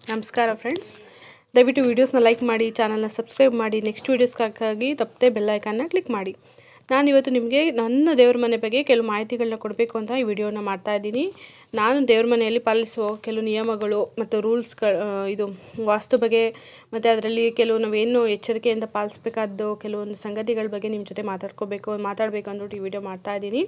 ನಮಸ್ಕಾರ ಫ್ರೆಂಡ್ಸ್ ದಯವಿಟ್ಟು ವೀಡಿಯೋಸ್ನ ಲೈಕ್ ಮಾಡಿ ಚಾನಲ್ನ ಸಬ್ಸ್ಕ್ರೈಬ್ ಮಾಡಿ ನೆಕ್ಸ್ಟ್ ವೀಡಿಯೋಸ್ಗಾಗಿ ತಪ್ಪದೆ ಬೆಲ್ ಐಕಾನ್ನ ಕ್ಲಿಕ್ ಮಾಡಿ ನಾನು ಇವತ್ತು ನಿಮಗೆ ನನ್ನ ದೇವ್ರ ಮನೆ ಬಗ್ಗೆ ಕೆಲವು ಮಾಹಿತಿಗಳನ್ನ ಕೊಡಬೇಕು ಅಂತ ಈ ವಿಡಿಯೋನ ಮಾಡ್ತಾ ಇದ್ದೀನಿ ನಾನು ದೇವ್ರ ಮನೆಯಲ್ಲಿ ಪಾಲಿಸುವ ಕೆಲವು ನಿಯಮಗಳು ಮತ್ತು ರೂಲ್ಸ್ಗಳು ಇದು ವಾಸ್ತು ಬಗ್ಗೆ ಮತ್ತು ಅದರಲ್ಲಿ ಕೆಲವು ನಾವೇನು ಎಚ್ಚರಿಕೆಯಿಂದ ಪಾಲಿಸ್ಬೇಕಾದ್ದು ಕೆಲವೊಂದು ಸಂಗತಿಗಳ ಬಗ್ಗೆ ನಿಮ್ಮ ಜೊತೆ ಮಾತಾಡ್ಕೋಬೇಕು ಮಾತಾಡಬೇಕು ಅಂದ್ಬಿಟ್ಟು ಈ ವಿಡಿಯೋ ಮಾಡ್ತಾ ಇದ್ದೀನಿ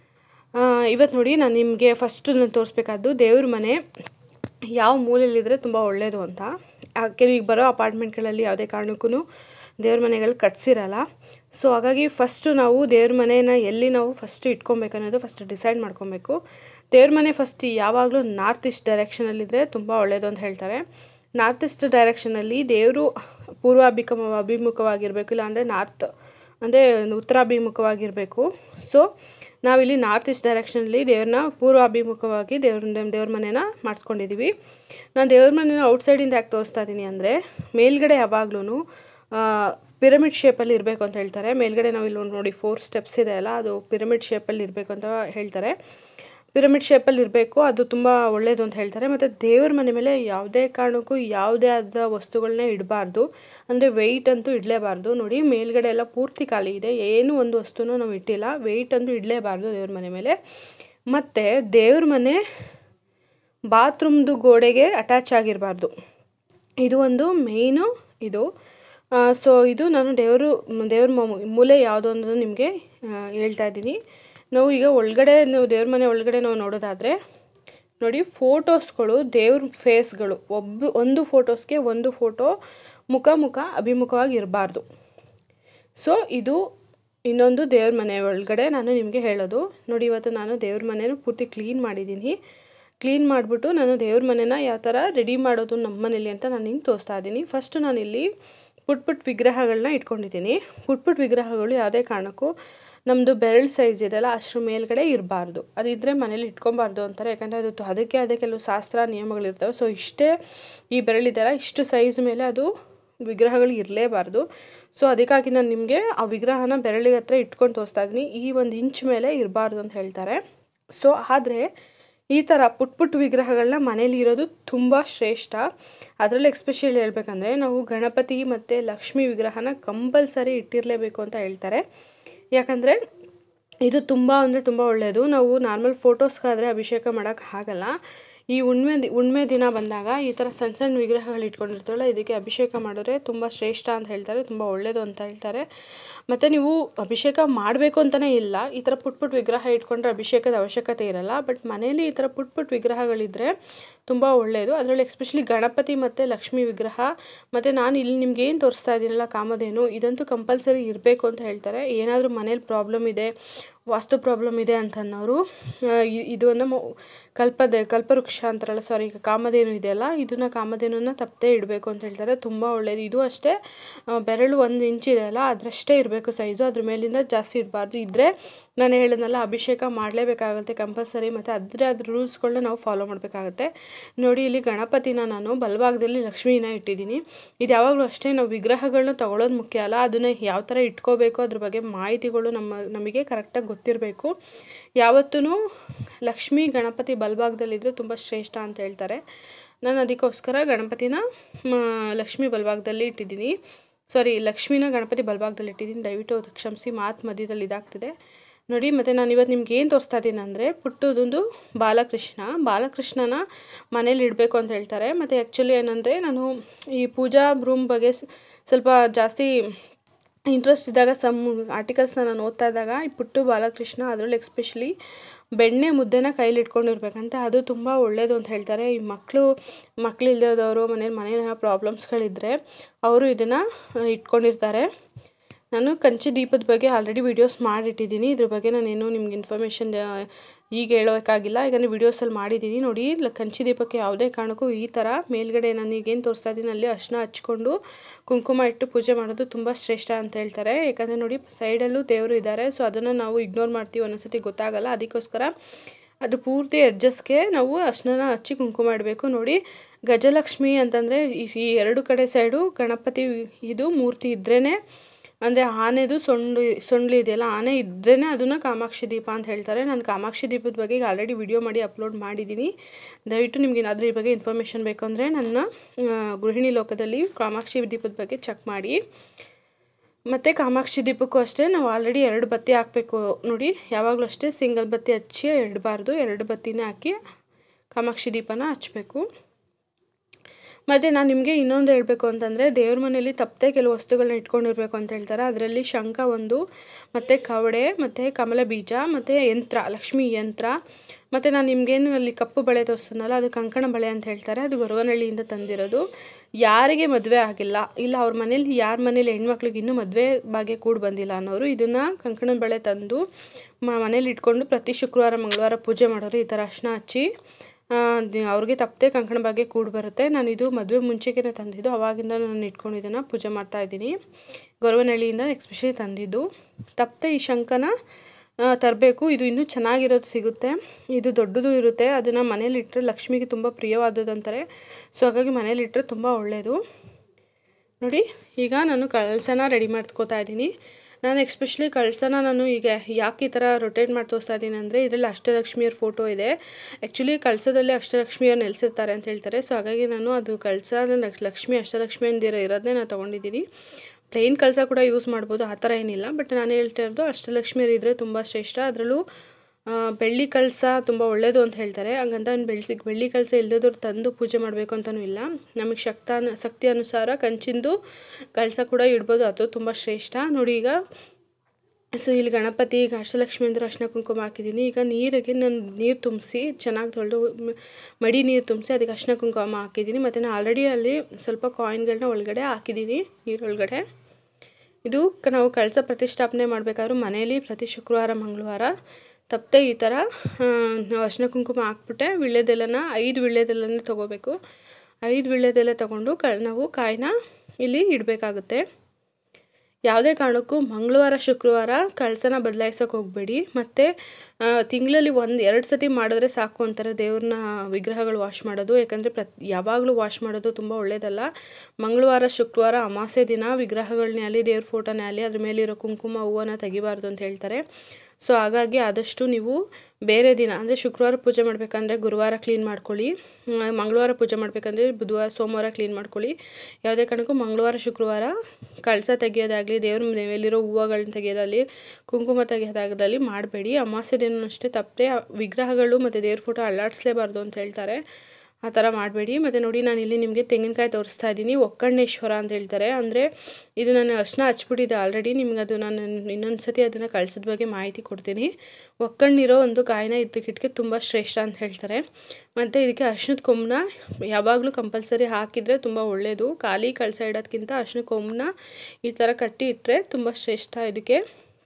ಇವತ್ತು ನೋಡಿ ನಾನು ನಿಮಗೆ ಫಸ್ಟು ನಾನು ತೋರಿಸ್ಬೇಕಾದ್ದು ದೇವ್ರ ಮನೆ ಯಾವ ಮೂಲೆಯಲ್ಲಿದ್ದರೆ ತುಂಬ ಒಳ್ಳೆಯದು ಅಂತ ಕೆಲವು ಈಗ ಬರೋ ಅಪಾರ್ಟ್ಮೆಂಟ್ಗಳಲ್ಲಿ ಯಾವುದೇ ಕಾರಣಕ್ಕೂ ದೇವ್ರ ಮನೆಗಳು ಕಟ್ಸಿರಲ್ಲ ಸೊ ಹಾಗಾಗಿ ಫಸ್ಟು ನಾವು ದೇವ್ರ ಮನೇನ ಎಲ್ಲಿ ನಾವು ಫಸ್ಟು ಇಟ್ಕೊಬೇಕು ಅನ್ನೋದು ಫಸ್ಟ್ ಡಿಸೈಡ್ ಮಾಡ್ಕೊಬೇಕು ದೇವ್ರ ಮನೆ ಫಸ್ಟ್ ಯಾವಾಗಲೂ ನಾರ್ತ್ ಈಸ್ಟ್ ಡೈರೆಕ್ಷನಲ್ಲಿದ್ದರೆ ತುಂಬ ಒಳ್ಳೆಯದು ಅಂತ ಹೇಳ್ತಾರೆ ನಾರ್ತ್ ಈಸ್ಟ್ ಡೈರೆಕ್ಷನಲ್ಲಿ ದೇವರು ಪೂರ್ವಾಭಿಕ ಅಭಿಮುಖವಾಗಿರಬೇಕು ಇಲ್ಲಾಂದರೆ ನಾರ್ತ್ ಅಂದರೆ ಉತ್ತರಾಭಿಮುಖವಾಗಿರಬೇಕು ಸೊ ನಾವಿಲ್ಲಿ ನಾರ್ತ್ ಈಸ್ಟ್ ಡೈರೆಕ್ಷನಲ್ಲಿ ದೇವ್ರನ್ನ ಪೂರ್ವಾಭಿಮುಖವಾಗಿ ದೇವ್ರ ದೇವ್ರ ಮನೇನ ಮಾಡಿಸ್ಕೊಂಡಿದ್ದೀವಿ ನಾನು ದೇವ್ರ ಮನೇನ ಔಟ್ಸೈಡಿಂದ ಯಾಕೆ ತೋರಿಸ್ತಾ ಇದ್ದೀನಿ ಅಂದರೆ ಮೇಲ್ಗಡೆ ಯಾವಾಗ್ಲೂ ಪಿರಮಿಡ್ ಶೇಪಲ್ಲಿ ಇರಬೇಕು ಅಂತ ಹೇಳ್ತಾರೆ ಮೇಲ್ಗಡೆ ನಾವು ಇಲ್ಲಿ ನೋಡಿ ಫೋರ್ ಸ್ಟೆಪ್ಸ್ ಇದೆ ಅಲ್ಲ ಅದು ಪಿರಮಿಡ್ ಶೇಪಲ್ಲಿ ಇರಬೇಕು ಅಂತ ಹೇಳ್ತಾರೆ ಪಿರಮಿಡ್ ಶೇಪಲ್ಲಿ ಇರಬೇಕು ಅದು ತುಂಬ ಒಳ್ಳೆಯದು ಅಂತ ಹೇಳ್ತಾರೆ ಮತ್ತು ದೇವ್ರ ಮನೆ ಮೇಲೆ ಯಾವುದೇ ಕಾರಣಕ್ಕೂ ಯಾವುದೇ ಆದ ವಸ್ತುಗಳನ್ನ ಇಡಬಾರ್ದು ಅಂದರೆ ವೆಯ್ಟ್ ಅಂತೂ ಇಡಲೇಬಾರ್ದು ನೋಡಿ ಮೇಲ್ಗಡೆ ಎಲ್ಲ ಪೂರ್ತಿ ಖಾಲಿ ಇದೆ ಏನೂ ಒಂದು ವಸ್ತುನೂ ನಾವು ಇಟ್ಟಿಲ್ಲ ವೆಯ್ಟ್ ಅಂತೂ ಇಡಲೇಬಾರ್ದು ದೇವ್ರ ಮನೆ ಮೇಲೆ ಮತ್ತು ದೇವ್ರ ಮನೆ ಬಾತ್ರೂಮ್ದು ಗೋಡೆಗೆ ಅಟ್ಯಾಚ್ ಆಗಿರಬಾರ್ದು ಇದು ಒಂದು ಮೇಯ್ನು ಇದು ಸೊ ಇದು ನಾನು ದೇವರು ದೇವ್ರ ಮೂಲೆ ಯಾವುದು ಅನ್ನೋದು ನಿಮಗೆ ಹೇಳ್ತಾ ಇದ್ದೀನಿ ನಾವು ಈಗ ಒಳಗಡೆ ನಾವು ದೇವ್ರ ಮನೆ ಒಳಗಡೆ ನಾವು ನೋಡೋದಾದರೆ ನೋಡಿ ಫೋಟೋಸ್ಗಳು ದೇವ್ರ ಫೇಸ್ಗಳು ಒಬ್ಬ ಒಂದು ಫೋಟೋಸ್ಗೆ ಒಂದು ಫೋಟೋ ಮುಖ ಮುಖ ಅಭಿಮುಖವಾಗಿ ಇರಬಾರ್ದು ಸೊ ಇದು ಇನ್ನೊಂದು ದೇವ್ರ ಮನೆ ಒಳಗಡೆ ನಾನು ನಿಮಗೆ ಹೇಳೋದು ನೋಡಿ ಇವತ್ತು ನಾನು ದೇವ್ರ ಮನೇನ ಪೂರ್ತಿ ಕ್ಲೀನ್ ಮಾಡಿದ್ದೀನಿ ಕ್ಲೀನ್ ಮಾಡಿಬಿಟ್ಟು ನಾನು ದೇವ್ರ ಮನೇನ ಯಾವ ಥರ ರೆಡಿ ಮಾಡೋದು ನಮ್ಮ ಮನೇಲಿ ಅಂತ ನಾನು ನಿಮ್ಗೆ ತೋರಿಸ್ತಾ ಇದ್ದೀನಿ ಫಸ್ಟು ನಾನಿಲ್ಲಿ ಪುಟ್ ಪುಟ್ ವಿಗ್ರಹಗಳನ್ನ ಇಟ್ಕೊಂಡಿದ್ದೀನಿ ಪುಟ್ ಪುಟ್ ವಿಗ್ರಹಗಳು ಯಾವುದೇ ಕಾರಣಕ್ಕೂ ನಮ್ಮದು ಬೆರಳು ಸೈಜ್ ಇದೆಯಲ್ಲ ಅಷ್ಟರ ಮೇಲ್ಗಡೆ ಇರಬಾರ್ದು ಅದಿದ್ದರೆ ಮನೇಲಿ ಇಟ್ಕೊಬಾರ್ದು ಅಂತಾರೆ ಯಾಕಂದರೆ ಅದು ಅದಕ್ಕೆ ಅದೇ ಕೆಲವು ಶಾಸ್ತ್ರ ನಿಯಮಗಳಿರ್ತವೆ ಸೊ ಇಷ್ಟೇ ಈ ಬೆರಳಿದೆಯಲ್ಲ ಇಷ್ಟು ಸೈಜ್ ಮೇಲೆ ಅದು ವಿಗ್ರಹಗಳು ಇರಲೇಬಾರ್ದು ಸೊ ಅದಕ್ಕಾಗಿ ನಾನು ನಿಮಗೆ ಆ ವಿಗ್ರಹನ ಬೆರಳಿಗೆ ಹತ್ರ ಇಟ್ಕೊಂಡು ತೋರಿಸ್ತಾ ಇದ್ದೀನಿ ಈ ಒಂದು ಇಂಚ್ ಮೇಲೆ ಇರಬಾರ್ದು ಅಂತ ಹೇಳ್ತಾರೆ ಸೊ ಆದರೆ ಈ ಥರ ಪುಟ್ ಪುಟ್ ವಿಗ್ರಹಗಳನ್ನ ಮನೇಲಿ ಇರೋದು ತುಂಬ ಶ್ರೇಷ್ಠ ಅದರಲ್ಲಿ ಎಕ್ಸ್ಪೆಷಲಿ ಹೇಳ್ಬೇಕಂದ್ರೆ ನಾವು ಗಣಪತಿ ಮತ್ತು ಲಕ್ಷ್ಮಿ ವಿಗ್ರಹನ ಕಂಪಲ್ಸರಿ ಇಟ್ಟಿರಲೇಬೇಕು ಅಂತ ಹೇಳ್ತಾರೆ ಯಾಕಂದರೆ ಇದು ತುಂಬ ಅಂದರೆ ತುಂಬ ಒಳ್ಳೆಯದು ನಾವು ನಾರ್ಮಲ್ ಫೋಟೋಸ್ಗಾದರೆ ಅಭಿಷೇಕ ಮಾಡೋಕ್ಕೆ ಆಗಲ್ಲ ಈ ಹುಣ್ಮೆ ಹುಣ್ಮೆ ದಿನ ಬಂದಾಗ ಈ ಥರ ಸಣ್ಣ ಸಣ್ಣ ವಿಗ್ರಹಗಳು ಇಟ್ಕೊಂಡಿರ್ತಾರಲ್ಲ ಇದಕ್ಕೆ ಅಭಿಷೇಕ ಮಾಡಿದ್ರೆ ತುಂಬ ಶ್ರೇಷ್ಠ ಅಂತ ಹೇಳ್ತಾರೆ ತುಂಬ ಒಳ್ಳೆಯದು ಅಂತ ಹೇಳ್ತಾರೆ ಮತ್ತು ನೀವು ಅಭಿಷೇಕ ಮಾಡಬೇಕು ಅಂತಲೇ ಇಲ್ಲ ಈ ಥರ ಪುಟ್ ಪುಟ್ ವಿಗ್ರಹ ಇಟ್ಕೊಂಡ್ರೆ ಅಭಿಷೇಕದ ಅವಶ್ಯಕತೆ ಇರಲ್ಲ ಬಟ್ ಮನೇಲಿ ಈ ಥರ ಪುಟ್ ಪುಟ್ ವಿಗ್ರಹಗಳಿದ್ದರೆ ತುಂಬ ಒಳ್ಳೆಯದು ಅದರಲ್ಲಿ ಎಸ್ಪೆಷಲಿ ಗಣಪತಿ ಮತ್ತು ಲಕ್ಷ್ಮಿ ವಿಗ್ರಹ ಮತ್ತು ನಾನು ಇಲ್ಲಿ ನಿಮ್ಗೆ ಏನು ತೋರಿಸ್ತಾ ಇದ್ದೀನಲ್ಲ ಕಾಮಧೇನು ಇದಂತೂ ಕಂಪಲ್ಸರಿ ಇರಬೇಕು ಅಂತ ಹೇಳ್ತಾರೆ ಏನಾದರೂ ಮನೇಲಿ ಪ್ರಾಬ್ಲಮ್ ಇದೆ ವಾಸ್ತು ಪ್ರಾಬ್ಲಮ್ ಇದೆ ಅಂತನ್ನೋರು ಇದನ್ನು ಕಲ್ಪದೆ ಕಲ್ಪವೃಕ್ಷ ಅಂತಾರಲ್ಲ ಸಾರಿ ಕಾಮಧೇನು ಇದೆಯಲ್ಲ ಇದನ್ನು ಕಾಮಧೇನುನ ತಪ್ಪದೇ ಇಡಬೇಕು ಅಂತ ಹೇಳ್ತಾರೆ ತುಂಬ ಒಳ್ಳೆಯದು ಇದು ಅಷ್ಟೇ ಬೆರಳು ಒಂದು ಇಂಚ್ ಇದೆಯಲ್ಲ ಅದರಷ್ಟೇ ಇರಬೇಕು ಸೈಜು ಅದ್ರ ಮೇಲಿಂದ ಜಾಸ್ತಿ ಇರಬಾರ್ದು ಇದ್ದರೆ ನಾನು ಹೇಳಿದ್ನಲ್ಲ ಅಭಿಷೇಕ ಮಾಡಲೇಬೇಕಾಗುತ್ತೆ ಕಂಪಲ್ಸರಿ ಮತ್ತು ಅದರ ಅದ್ರ ರೂಲ್ಸ್ಗಳನ್ನ ನಾವು ಫಾಲೋ ಮಾಡಬೇಕಾಗುತ್ತೆ ನೋಡಿ ಇಲ್ಲಿ ಗಣಪತಿನ ನಾನು ಬಲಭಾಗದಲ್ಲಿ ಲಕ್ಷ್ಮೀನ ಇಟ್ಟಿದ್ದೀನಿ ಇದು ಯಾವಾಗಲೂ ಅಷ್ಟೇ ನಾವು ವಿಗ್ರಹಗಳನ್ನ ತೊಗೊಳೋದು ಮುಖ್ಯ ಅಲ್ಲ ಅದನ್ನು ಯಾವ ಥರ ಇಟ್ಕೋಬೇಕು ಅದ್ರ ಬಗ್ಗೆ ಮಾಹಿತಿಗಳು ನಮ್ಮ ನಮಗೆ ಕರೆಕ್ಟಾಗಿ ಗೊತ್ತಿರಬೇಕು ಯಾವತ್ತೂ ಲಕ್ಷ್ಮೀ ಗಣಪತಿ ಬಲಭಾಗದಲ್ಲಿದ್ದರೆ ತುಂಬ ಶ್ರೇಷ್ಠ ಅಂತ ಹೇಳ್ತಾರೆ ನಾನು ಅದಕ್ಕೋಸ್ಕರ ಗಣಪತಿನ ಲಕ್ಷ್ಮಿ ಬಲಭಾಗದಲ್ಲಿ ಇಟ್ಟಿದ್ದೀನಿ ಸಾರಿ ಲಕ್ಷ್ಮಿನ ಗಣಪತಿ ಬಲಭಾಗದಲ್ಲಿ ಇಟ್ಟಿದ್ದೀನಿ ದಯವಿಟ್ಟು ಕ್ಷಮಿಸಿ ಮಾತು ಮಧ್ಯದಲ್ಲಿ ಇದಾಗ್ತಿದೆ ನೋಡಿ ಮತ್ತು ನಾನು ಇವತ್ತು ನಿಮ್ಗೆ ಏನು ತೋರಿಸ್ತಾ ಇದ್ದೀನಿ ಅಂದರೆ ಪುಟ್ಟದೊಂದು ಬಾಲಕೃಷ್ಣ ಬಾಲಕೃಷ್ಣನ ಮನೇಲಿ ಇಡಬೇಕು ಅಂತ ಹೇಳ್ತಾರೆ ಮತ್ತು ಆ್ಯಕ್ಚುಲಿ ಏನಂದರೆ ನಾನು ಈ ಪೂಜಾ ರೂಮ್ ಬಗ್ಗೆ ಸ್ವಲ್ಪ ಜಾಸ್ತಿ ಇಂಟ್ರೆಸ್ಟ್ ಇದ್ದಾಗ ಸಮ್ ಆರ್ಟಿಕಲ್ಸ್ನ ನಾನು ಓದ್ತಾ ಇದ್ದಾಗ ಈ ಪುಟ್ಟು ಬಾಲಕೃಷ್ಣ ಅದರಲ್ಲಿ ಎಕ್ಸ್ಪೆಷಲಿ ಬೆಣ್ಣೆ ಮುದ್ದೆನ ಕೈಲಿ ಇಟ್ಕೊಂಡಿರ್ಬೇಕಂತ ಅದು ತುಂಬ ಒಳ್ಳೆಯದು ಅಂತ ಹೇಳ್ತಾರೆ ಈ ಮಕ್ಕಳು ಮಕ್ಕಳು ಇಲ್ಲದವರು ಮನೇಲಿ ಮನೇಲಿ ಪ್ರಾಬ್ಲಮ್ಸ್ಗಳಿದ್ದರೆ ಅವರು ಇದನ್ನು ಇಟ್ಕೊಂಡಿರ್ತಾರೆ ನಾನು ಕಂಚಿ ದೀಪದ ಬಗ್ಗೆ ಆಲ್ರೆಡಿ ವೀಡಿಯೋಸ್ ಮಾಡಿಟ್ಟಿದ್ದೀನಿ ಇದ್ರ ಬಗ್ಗೆ ನಾನೇನು ನಿಮ್ಗೆ ಇನ್ಫಾರ್ಮೇಷನ್ ಈಗ ಹೇಳೋಕ್ಕಾಗಿಲ್ಲ ಯಾಕಂದರೆ ವೀಡಿಯೋಸಲ್ಲಿ ಮಾಡಿದ್ದೀನಿ ನೋಡಿ ಕಂಚಿ ದೀಪಕ್ಕೆ ಯಾವುದೇ ಕಾರಣಕ್ಕೂ ಈ ಥರ ಮೇಲ್ಗಡೆ ನಾನು ಈಗೇನು ತೋರಿಸ್ತಾ ಇದ್ದೀನಿ ಅಲ್ಲಿ ಅರ್ಶಿನ ಹಚ್ಕೊಂಡು ಕುಂಕುಮ ಇಟ್ಟು ಪೂಜೆ ಮಾಡೋದು ತುಂಬ ಶ್ರೇಷ್ಠ ಅಂತ ಹೇಳ್ತಾರೆ ಯಾಕಂದರೆ ನೋಡಿ ಸೈಡಲ್ಲೂ ದೇವರು ಇದ್ದಾರೆ ಸೊ ಅದನ್ನು ನಾವು ಇಗ್ನೋರ್ ಮಾಡ್ತೀವಿ ಒಂದೊಂದ್ಸತಿ ಗೊತ್ತಾಗಲ್ಲ ಅದಕ್ಕೋಸ್ಕರ ಅದು ಪೂರ್ತಿ ಎಡ್ಜಸ್ಗೆ ನಾವು ಅರ್ಶಿನ ಹಚ್ಚಿ ಕುಂಕುಮ ಇಡಬೇಕು ನೋಡಿ ಗಜಲಕ್ಷ್ಮಿ ಅಂತಂದರೆ ಈ ಎರಡು ಕಡೆ ಸೈಡು ಗಣಪತಿ ಇದು ಮೂರ್ತಿ ಇದ್ರೇ ಅಂದರೆ ಆನೆದು ಸೊಂಡು ಸೊಂಡ್ಲು ಇದೆಯಲ್ಲ ಆನೆ ಇದ್ರೇ ಅದನ್ನು ಕಾಮಾಕ್ಷಿ ದೀಪ ಅಂತ ಹೇಳ್ತಾರೆ ನಾನು ಕಾಮಾಕ್ಷಿ ದೀಪದ ಬಗ್ಗೆ ಈಗ ಆಲ್ರೆಡಿ ವಿಡಿಯೋ ಮಾಡಿ ಅಪ್ಲೋಡ್ ಮಾಡಿದ್ದೀನಿ ದಯವಿಟ್ಟು ನಿಮ್ಗೆ ಏನಾದರೂ ಈ ಬಗ್ಗೆ ಇನ್ಫಾರ್ಮೇಷನ್ ಬೇಕು ಅಂದರೆ ನನ್ನ ಗೃಹಿಣಿ ಲೋಕದಲ್ಲಿ ಕಾಮಾಕ್ಷಿ ದೀಪದ ಬಗ್ಗೆ ಚೆಕ್ ಮಾಡಿ ಮತ್ತು ಕಾಮಾಕ್ಷಿ ದೀಪಕ್ಕೂ ಅಷ್ಟೇ ನಾವು ಆಲ್ರೆಡಿ ಎರಡು ಬತ್ತಿ ಹಾಕಬೇಕು ನೋಡಿ ಯಾವಾಗಲೂ ಅಷ್ಟೇ ಸಿಂಗಲ್ ಬತ್ತಿ ಹಚ್ಚಿ ಇಡಬಾರ್ದು ಎರಡು ಬತ್ತಿನೇ ಹಾಕಿ ಕಾಮಾಕ್ಷಿ ದೀಪನ ಹಚ್ಚಬೇಕು ಮತ್ತು ನಾನು ನಿಮಗೆ ಇನ್ನೊಂದು ಹೇಳಬೇಕು ಅಂತಂದರೆ ದೇವ್ರ ಮನೆಯಲ್ಲಿ ತಪ್ಪದೆ ಕೆಲವು ವಸ್ತುಗಳನ್ನ ಇಟ್ಕೊಂಡಿರ್ಬೇಕು ಅಂತ ಹೇಳ್ತಾರೆ ಅದರಲ್ಲಿ ಶಂಖ ಒಂದು ಮತ್ತು ಕವಡೆ ಮತ್ತು ಕಮಲ ಬೀಜ ಮತ್ತು ಯಂತ್ರ ಲಕ್ಷ್ಮಿ ಯಂತ್ರ ಮತ್ತು ನಾನು ನಿಮಗೇನು ಅಲ್ಲಿ ಕಪ್ಪು ಬಳೆ ತೋರಿಸ್ತನಲ್ಲ ಅದು ಕಂಕಣ ಬಳೆ ಅಂತ ಹೇಳ್ತಾರೆ ಅದು ಗೊರವನಹಳ್ಳಿಯಿಂದ ತಂದಿರೋದು ಯಾರಿಗೆ ಮದುವೆ ಆಗಿಲ್ಲ ಇಲ್ಲ ಅವ್ರ ಮನೇಲಿ ಯಾರ ಮನೇಲಿ ಹೆಣ್ಮಕ್ಳಿಗೆ ಇನ್ನೂ ಮದುವೆ ಭಾಗ್ಯ ಕೂಡ ಬಂದಿಲ್ಲ ಅನ್ನೋರು ಇದನ್ನು ಕಂಕಣದ ಬಳೆ ತಂದು ಮನೇಲಿ ಇಟ್ಕೊಂಡು ಪ್ರತಿ ಶುಕ್ರವಾರ ಮಂಗಳವಾರ ಪೂಜೆ ಮಾಡೋರು ಈ ಥರ ಅರ್ಶಿನ ಹಚ್ಚಿ ಅವ್ರಿಗೆ ತಪ್ಪದೆ ಕಂಕಣ ಬಗ್ಗೆ ಕೂಡಿ ಬರುತ್ತೆ ನಾನು ಇದು ಮದುವೆ ಮುಂಚೆಗೆ ತಂದಿದ್ದು ಅವಾಗಿಂದ ನಾನು ಇಟ್ಕೊಂಡು ಇದನ್ನು ಪೂಜೆ ಮಾಡ್ತಾಯಿದ್ದೀನಿ ಗೊರವನಹಳ್ಳಿಯಿಂದ ಎಕ್ಸ್ಪೆಷಲಿ ತಂದಿದ್ದು ತಪ್ಪದೆ ಈ ಶಂಖನ ತರಬೇಕು ಇದು ಇನ್ನೂ ಚೆನ್ನಾಗಿರೋದು ಸಿಗುತ್ತೆ ಇದು ದೊಡ್ಡದು ಇರುತ್ತೆ ಅದನ್ನು ಮನೇಲಿಟ್ಟರೆ ಲಕ್ಷ್ಮಿಗೆ ತುಂಬ ಪ್ರಿಯವಾದದ್ದು ಅಂತಾರೆ ಸೊ ಹಾಗಾಗಿ ಮನೇಲಿಟ್ಟರೆ ತುಂಬ ಒಳ್ಳೆಯದು ನೋಡಿ ಈಗ ನಾನು ಕಳಸನ ರೆಡಿ ಮಾಡ್ಕೋತಾ ಇದ್ದೀನಿ ನಾನು ಎಕ್ಸ್ಪೆಷಲಿ ಕಳಸನ ನಾನು ಈಗ ಯಾಕೆ ಈ ಥರ ರೊಟೇಟ್ ಮಾಡಿ ತೋರಿಸ್ತಾ ಇದ್ದೀನಿ ಅಂದರೆ ಇದರಲ್ಲಿ ಅಷ್ಟಲಕ್ಷ್ಮಿಯವ್ರ ಫೋಟೋ ಇದೆ ಆ್ಯಕ್ಚುಲಿ ಕಳಸದಲ್ಲಿ ಅಷ್ಟಲಕ್ಷ್ಮಿಯವ್ರು ನೆಲೆಸಿರ್ತಾರೆ ಅಂತ ಹೇಳ್ತಾರೆ ಸೊ ಹಾಗಾಗಿ ನಾನು ಅದು ಕಳಸ ಲಕ್ಷ್ಮಿ ಅಷ್ಟಲಕ್ಷ್ಮಿ ಅಂದಿರೋ ಇರೋದನ್ನೇ ನಾನು ತೊಗೊಂಡಿದ್ದೀನಿ ಪ್ಲೇನ್ ಕಳಸ ಕೂಡ ಯೂಸ್ ಮಾಡ್ಬೋದು ಆ ಥರ ಏನಿಲ್ಲ ಬಟ್ ನಾನು ಹೇಳ್ತಾ ಇರೋದು ಅಷ್ಟಲಕ್ಷ್ಮಿಯರು ಇದ್ದರೆ ತುಂಬ ಶ್ರೇಷ್ಠ ಅದರಲ್ಲೂ ಬೆಳ್ಳಿ ಕಳಸ ತುಂಬ ಒಳ್ಳೆಯದು ಅಂತ ಹೇಳ್ತಾರೆ ಹಂಗಂತ ಬೆಳ್ಸಿ ಬೆಳ್ಳಿ ಕಳಸ ಇಲ್ಲದವ್ರು ತಂದು ಪೂಜೆ ಮಾಡಬೇಕು ಅಂತಲೂ ಇಲ್ಲ ನಮಗೆ ಶಕ್ತಾನ ಶಕ್ತಿ ಅನುಸಾರ ಕಂಚಿಂದು ಕಳಸ ಕೂಡ ಇಡ್ಬೋದು ಅದು ತುಂಬ ಶ್ರೇಷ್ಠ ನೋಡಿ ಈಗ ಸೊ ಇಲ್ಲಿ ಗಣಪತಿ ಈಗ ಅಷ್ಟಲಕ್ಷ್ಮಿ ಅಂದ್ರೆ ಅರ್ಶಿನ ಕುಂಕುಮ ಹಾಕಿದ್ದೀನಿ ಈಗ ನೀರಿಗೆ ನಾನು ನೀರು ತುಂಬಿಸಿ ಚೆನ್ನಾಗಿ ತೊಳೆದು ಮಡಿ ನೀರು ತುಂಬಿಸಿ ಅದಕ್ಕೆ ಅರ್ಶಿನ ಕುಂಕುಮ ಹಾಕಿದ್ದೀನಿ ಮತ್ತು ನಾನು ಆಲ್ರೆಡಿ ಅಲ್ಲಿ ಸ್ವಲ್ಪ ಕಾಯಿನ್ಗಳನ್ನ ಒಳಗಡೆ ಹಾಕಿದ್ದೀನಿ ನೀರೊಳಗಡೆ ಇದು ನಾವು ಕಳಸ ಪ್ರತಿಷ್ಠಾಪನೆ ಮಾಡಬೇಕಾದ್ರೂ ಮನೆಯಲ್ಲಿ ಪ್ರತಿ ಶುಕ್ರವಾರ ಮಂಗಳವಾರ ತಪ್ಪದೆ ಈ ಥರ ನಾವು ಅರ್ಶಿನ ಕುಂಕುಮ ಹಾಕ್ಬಿಟ್ಟೆ ವಿಳ್ಯದೆಲೆನ ಐದು ವಿಳ್ಯದೆಲೆನ ತೊಗೋಬೇಕು ಐದು ವಿಳ್ಯದೆಲೆ ತೊಗೊಂಡು ಕ ನಾವು ಕಾಯಿನ ಇಲ್ಲಿ ಇಡಬೇಕಾಗುತ್ತೆ ಯಾವುದೇ ಕಾರಣಕ್ಕೂ ಮಂಗಳವಾರ ಶುಕ್ರವಾರ ಕಳಸನ ಬದಲಾಯಿಸೋಕೆ ಹೋಗಬೇಡಿ ಮತ್ತು ತಿಂಗಳಲ್ಲಿ ಒಂದು ಎರಡು ಸತಿ ಮಾಡಿದ್ರೆ ಸಾಕು ಅಂತಾರೆ ದೇವ್ರನ್ನ ವಿಗ್ರಹಗಳು ವಾಶ್ ಮಾಡೋದು ಯಾಕಂದರೆ ಪ್ರತ್ ಯಾವಾಗಲೂ ವಾಶ್ ಮಾಡೋದು ತುಂಬ ಒಳ್ಳೆಯದಲ್ಲ ಮಂಗಳವಾರ ಶುಕ್ರವಾರ ಅಮಾಸೆ ದಿನ ವಿಗ್ರಹಗಳನ್ನೇ ಆಗಲಿ ದೇವ್ರ ಫೋಟೋನೇ ಆಗಲಿ ಅದ್ರ ಮೇಲಿರೋ ಕುಂಕುಮ ಹೂವನ್ನ ತೆಗಿಬಾರ್ದು ಅಂತ ಹೇಳ್ತಾರೆ ಸೊ ಹಾಗಾಗಿ ಆದಷ್ಟು ನೀವು ಬೇರೆ ದಿನ ಅಂದರೆ ಶುಕ್ರವಾರ ಪೂಜೆ ಮಾಡಬೇಕಂದ್ರೆ ಗುರುವಾರ ಕ್ಲೀನ್ ಮಾಡ್ಕೊಳ್ಳಿ ಮಂಗಳವಾರ ಪೂಜೆ ಮಾಡಬೇಕಂದ್ರೆ ಬುಧವಾರ ಸೋಮವಾರ ಕ್ಲೀನ್ ಮಾಡ್ಕೊಳ್ಳಿ ಯಾವುದೇ ಕಾರಣಕ್ಕೂ ಮಂಗಳವಾರ ಶುಕ್ರವಾರ ಕಳಸ ತೆಗಿಯೋದಾಗಲಿ ದೇವ್ರ ಮೇಲಿರೋ ಹೂವುಗಳನ್ನ ತೆಗಿಯೋದಾಗಲಿ ಕುಂಕುಮ ತೆಗಿಯೋದಾಗಲಿ ಮಾಡಬೇಡಿ ಅಮಾವಾಸ್ಯೆ ದಿನ ಅಷ್ಟೇ ತಪ್ಪದೆ ವಿಗ್ರಹಗಳು ಮತ್ತು ದೇವ್ರ ಫೋಟೋ ಅಲ್ಲಾಡಿಸ್ಲೇಬಾರ್ದು ಅಂತ ಹೇಳ್ತಾರೆ ಆ ಥರ ಮಾಡಬೇಡಿ ಮತ್ತು ನೋಡಿ ನಾನು ಇಲ್ಲಿ ನಿಮಗೆ ತೆಂಗಿನಕಾಯಿ ತೋರಿಸ್ತಾ ಇದ್ದೀನಿ ಒಕ್ಕಣ್ಣೇಶ್ವರ ಅಂತ ಹೇಳ್ತಾರೆ ಅಂದರೆ ಇದು ನಾನು ಅರ್ಶಿನ ಹಚ್ಬಿಟ್ಟಿದ್ದೆ ಆಲ್ರೆಡಿ ನಿಮ್ಗೆ ಅದು ನಾನು ಇನ್ನೊಂದು ಸತಿ ಅದನ್ನು ಕಳ್ಸದ ಬಗ್ಗೆ ಮಾಹಿತಿ ಕೊಡ್ತೀನಿ ಒಕ್ಕಣ್ಣಿರೋ ಒಂದು ಕಾಯಿನ ಇದಕ್ಕಿಟ್ಕೆ ತುಂಬ ಶ್ರೇಷ್ಠ ಅಂತ ಹೇಳ್ತಾರೆ ಮತ್ತು ಇದಕ್ಕೆ ಅರ್ಶಿನದ ಕೊಂಬನ್ನ ಯಾವಾಗಲೂ ಕಂಪಲ್ಸರಿ ಹಾಕಿದರೆ ತುಂಬ ಒಳ್ಳೆಯದು ಖಾಲಿ ಕಳಸ ಇಡೋದಕ್ಕಿಂತ ಅರ್ಶಿನ ಕೊಂಬನ್ನ ಈ ಥರ ಕಟ್ಟಿ ಇಟ್ಟರೆ ತುಂಬ ಶ್ರೇಷ್ಠ ಇದಕ್ಕೆ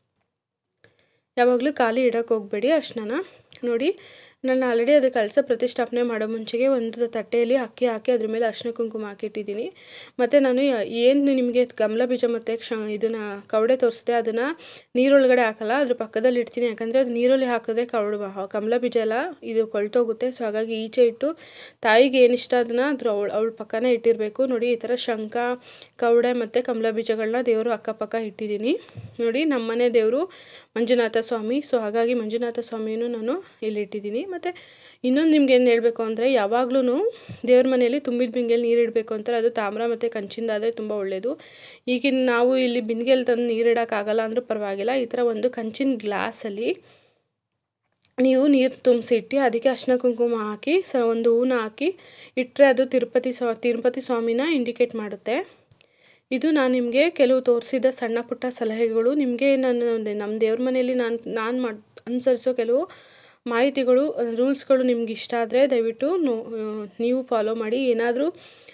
ಯಾವಾಗಲೂ ಖಾಲಿ ಇಡೋಕ್ಕೆ ಹೋಗಬೇಡಿ ಅರ್ಶಿನ ನೋಡಿ ನಾನು ಆಲ್ರೆಡಿ ಅದು ಕಳಸ ಪ್ರತಿಷ್ಠಾಪನೆ ಮಾಡೋ ಮುಂಚೆಗೆ ಒಂದು ತಟ್ಟೆಯಲ್ಲಿ ಅಕ್ಕಿ ಹಾಕಿ ಅದ್ರ ಮೇಲೆ ಅರ್ಶಿನ ಕುಂಕುಮ ಹಾಕಿಟ್ಟಿದ್ದೀನಿ ಮತ್ತು ನಾನು ಏನು ನಿಮಗೆ ಕಮಲ ಬೀಜ ಮತ್ತು ಕ್ಷ ಇದನ್ನು ಕವಡೆ ತೋರಿಸಿದೆ ಅದನ್ನು ನೀರೊಳಗಡೆ ಹಾಕಲ್ಲ ಅದ್ರ ಪಕ್ಕದಲ್ಲಿ ಇಡ್ತೀನಿ ಯಾಕಂದರೆ ಅದು ನೀರಲ್ಲಿ ಹಾಕಿದ್ರೆ ಕವಡೆ ಕಮಲ ಬೀಜ ಎಲ್ಲ ಇದು ಕೊಳ್ತೋಗುತ್ತೆ ಸೊ ಹಾಗಾಗಿ ಈಚೆ ಇಟ್ಟು ತಾಯಿಗೆ ಏನಿಷ್ಟ ಅದನ್ನು ಅದ್ರ ಅವಳು ಅವಳ ಪಕ್ಕನೇ ಇಟ್ಟಿರಬೇಕು ನೋಡಿ ಈ ಥರ ಶಂಖ ಕವಡೆ ಮತ್ತು ಕಮಲ ಬೀಜಗಳನ್ನ ದೇವರು ಅಕ್ಕಪಕ್ಕ ಇಟ್ಟಿದ್ದೀನಿ ನೋಡಿ ನಮ್ಮನೆ ದೇವರು ಮಂಜುನಾಥ ಸ್ವಾಮಿ ಸೊ ಹಾಗಾಗಿ ಮಂಜುನಾಥ ಸ್ವಾಮಿನೂ ನಾನು ಇಲ್ಲಿ ಇಟ್ಟಿದ್ದೀನಿ ಮತ್ತು ಇನ್ನೊಂದು ನಿಮ್ಗೆ ಏನು ಹೇಳಬೇಕು ಅಂದರೆ ಯಾವಾಗಲೂ ದೇವ್ರ ಮನೆಯಲ್ಲಿ ತುಂಬಿದ ಬಿಂದಿಗೆಯಲ್ಲಿ ನೀರು ಇಡಬೇಕು ಅಂತಾರೆ ಅದು ತಾಮ್ರ ಮತ್ತು ಕಂಚಿಂದ ಆದರೆ ತುಂಬ ಒಳ್ಳೆಯದು ಈಗಿನ ನಾವು ಇಲ್ಲಿ ಬಿಂದಿಗೆಯಲ್ಲಿ ತಂದು ನೀರು ಇಡೋಕ್ಕಾಗಲ್ಲ ಅಂದರೂ ಪರವಾಗಿಲ್ಲ ಈ ಥರ ಒಂದು ಕಂಚಿನ ಗ್ಲಾಸಲ್ಲಿ ನೀವು ನೀರು ತುಂಬಿಸಿಟ್ಟು ಅದಕ್ಕೆ ಅರ್ಶಿನ ಕುಂಕುಮ ಹಾಕಿ ಸ ಒಂದು ಹೂನ ಹಾಕಿ ಇಟ್ಟರೆ ಅದು ತಿರುಪತಿ ಸ್ವಾ ತಿರುಪತಿ ಸ್ವಾಮಿನ ಇಂಡಿಕೇಟ್ ಮಾಡುತ್ತೆ ಇದು ನಾನು ನಿಮಗೆ ಕೆಲವು ತೋರಿಸಿದ ಸಣ್ಣ ಪುಟ್ಟ ಸಲಹೆಗಳು ನಿಮಗೆ ನಾನು ನಮ್ಮ ದೇವ್ರ ಮನೆಯಲ್ಲಿ ನಾನು ನಾನು ಮಾಡಿ ಅನುಸರಿಸೋ ಕೆಲವು ಮಾಹಿತಿಗಳು ರೂಲ್ಸ್ಗಳು ನಿಮ್ಗೆ ಇಷ್ಟ ಆದರೆ ದಯವಿಟ್ಟು ನೀವು ಫಾಲೋ ಮಾಡಿ ಏನಾದರೂ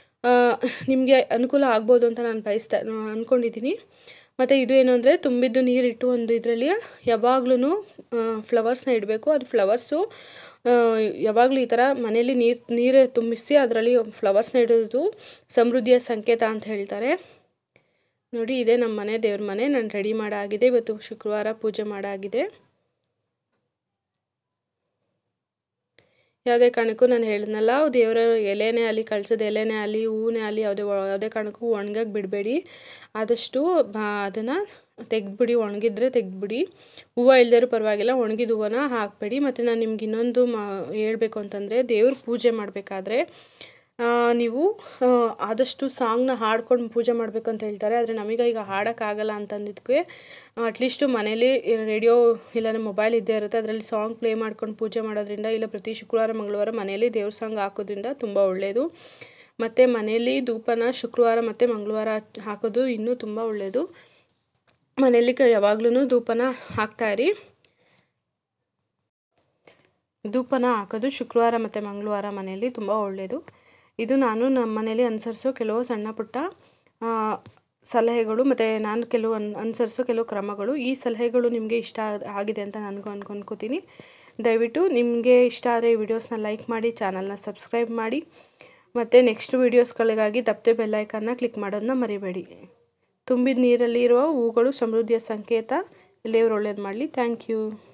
ನಿಮಗೆ ಅನುಕೂಲ ಆಗ್ಬೋದು ಅಂತ ನಾನು ಬಯಸ್ತಾ ಅಂದ್ಕೊಂಡಿದ್ದೀನಿ ಮತ್ತು ಇದು ಏನು ಅಂದರೆ ತುಂಬಿದ್ದು ನೀರಿಟ್ಟು ಒಂದು ಇದರಲ್ಲಿ ಯಾವಾಗ್ಲೂ ಫ್ಲವರ್ಸ್ನ ಇಡಬೇಕು ಅದು ಫ್ಲವರ್ಸು ಯಾವಾಗಲೂ ಈ ಥರ ಮನೇಲಿ ನೀರು ನೀರೇ ತುಂಬಿಸಿ ಅದರಲ್ಲಿ ಫ್ಲವರ್ಸ್ನ ಇಡೋದು ಸಮೃದ್ಧಿಯ ಸಂಕೇತ ಅಂತ ಹೇಳ್ತಾರೆ ನೋಡಿ ಇದೇ ನಮ್ಮ ಮನೆ ದೇವ್ರ ಮನೆ ನಾನು ರೆಡಿ ಮಾಡಾಗಿದೆ ಇವತ್ತು ಶುಕ್ರವಾರ ಪೂಜೆ ಮಾಡಾಗಿದೆ ಯಾವುದೇ ಕಾರಣಕ್ಕೂ ನಾನು ಹೇಳಿದ್ನಲ್ಲ ದೇವರ ಎಲೆನೇ ಆಗಲಿ ಕಳ್ಸದ ಎಲೆನೇ ಆಗಲಿ ಹೂವೇ ಆಗಲಿ ಯಾವುದೇ ಯಾವುದೇ ಕಾರಣಕ್ಕೂ ಒಣಗಕ್ಕೆ ಬಿಡಬೇಡಿ ಆದಷ್ಟು ಅದನ್ನು ತೆಗೆದ್ಬಿಡಿ ಒಣಗಿದ್ರೆ ತೆಗೆದ್ಬಿಡಿ ಹೂವು ಇಲ್ದಿರೂ ಪರವಾಗಿಲ್ಲ ಒಣಗಿದ ಹೂವನ್ನ ಹಾಕಬೇಡಿ ಮತ್ತು ನಾನು ನಿಮ್ಗೆ ಇನ್ನೊಂದು ಮಾ ಹೇಳಬೇಕು ಅಂತಂದರೆ ದೇವ್ರ ಪೂಜೆ ಮಾಡಬೇಕಾದ್ರೆ ನೀವು ಆದಷ್ಟು ಸಾಂಗ್ನ ಹಾಡ್ಕೊಂಡು ಪೂಜೆ ಮಾಡಬೇಕು ಅಂತ ಹೇಳ್ತಾರೆ ಆದರೆ ನಮಗೆ ಈಗ ಹಾಡೋಕ್ಕಾಗಲ್ಲ ಅಂತಂದಿದ್ದಕ್ಕೆ ಅಟ್ಲೀಸ್ಟು ಮನೇಲಿ ರೇಡಿಯೋ ಇಲ್ಲಾಂದರೆ ಮೊಬೈಲ್ ಇದ್ದೇ ಇರುತ್ತೆ ಅದರಲ್ಲಿ ಸಾಂಗ್ ಪ್ಲೇ ಮಾಡ್ಕೊಂಡು ಪೂಜೆ ಮಾಡೋದ್ರಿಂದ ಇಲ್ಲ ಪ್ರತಿ ಶುಕ್ರವಾರ ಮಂಗಳವಾರ ಮನೆಯಲ್ಲಿ ದೇವ್ರ ಸಾಂಗ್ ಹಾಕೋದ್ರಿಂದ ತುಂಬ ಒಳ್ಳೆಯದು ಮತ್ತು ಮನೆಯಲ್ಲಿ ಧೂಪನ ಶುಕ್ರವಾರ ಮತ್ತು ಮಂಗಳವಾರ ಹಾಕೋದು ಇನ್ನೂ ತುಂಬ ಒಳ್ಳೆಯದು ಮನೆಯಲ್ಲಿ ಯಾವಾಗ್ಲೂ ಧೂಪನ ಹಾಕ್ತಾಯಿರಿ ಧೂಪನ ಹಾಕೋದು ಶುಕ್ರವಾರ ಮತ್ತು ಮಂಗಳವಾರ ಮನೆಯಲ್ಲಿ ತುಂಬ ಒಳ್ಳೆಯದು ಇದು ನಾನು ನಮ್ಮ ಮನೇಲಿ ಅನುಸರಿಸೋ ಕೆಲವು ಸಣ್ಣ ಪುಟ್ಟ ಸಲಹೆಗಳು ಮತ್ತು ನಾನು ಕೆಲವು ಅನ್ ಅನುಸರಿಸೋ ಕೆಲವು ಕ್ರಮಗಳು ಈ ಸಲಹೆಗಳು ನಿಮಗೆ ಇಷ್ಟ ಆಗಿದೆ ಅಂತ ನನಗೂ ಅನ್ಕೊಂಡ್ಕೋತೀನಿ ದಯವಿಟ್ಟು ನಿಮಗೆ ಇಷ್ಟ ಆದರೆ ಈ ವಿಡಿಯೋಸ್ನ ಲೈಕ್ ಮಾಡಿ ಚಾನಲ್ನ ಸಬ್ಸ್ಕ್ರೈಬ್ ಮಾಡಿ ಮತ್ತು ನೆಕ್ಸ್ಟ್ ವೀಡಿಯೋಸ್ಗಳಿಗಾಗಿ ತಪ್ಪದೆ ಬೆಲ್ಲೈಕನ್ನ ಕ್ಲಿಕ್ ಮಾಡೋದನ್ನ ಮರಿಬೇಡಿ ತುಂಬಿದ ನೀರಲ್ಲಿ ಇರುವ ಹೂಗಳು ಸಮೃದ್ಧಿಯ ಸಂಕೇತ ದೇವ್ರು ಒಳ್ಳೇದು ಮಾಡಲಿ ಥ್ಯಾಂಕ್ ಯು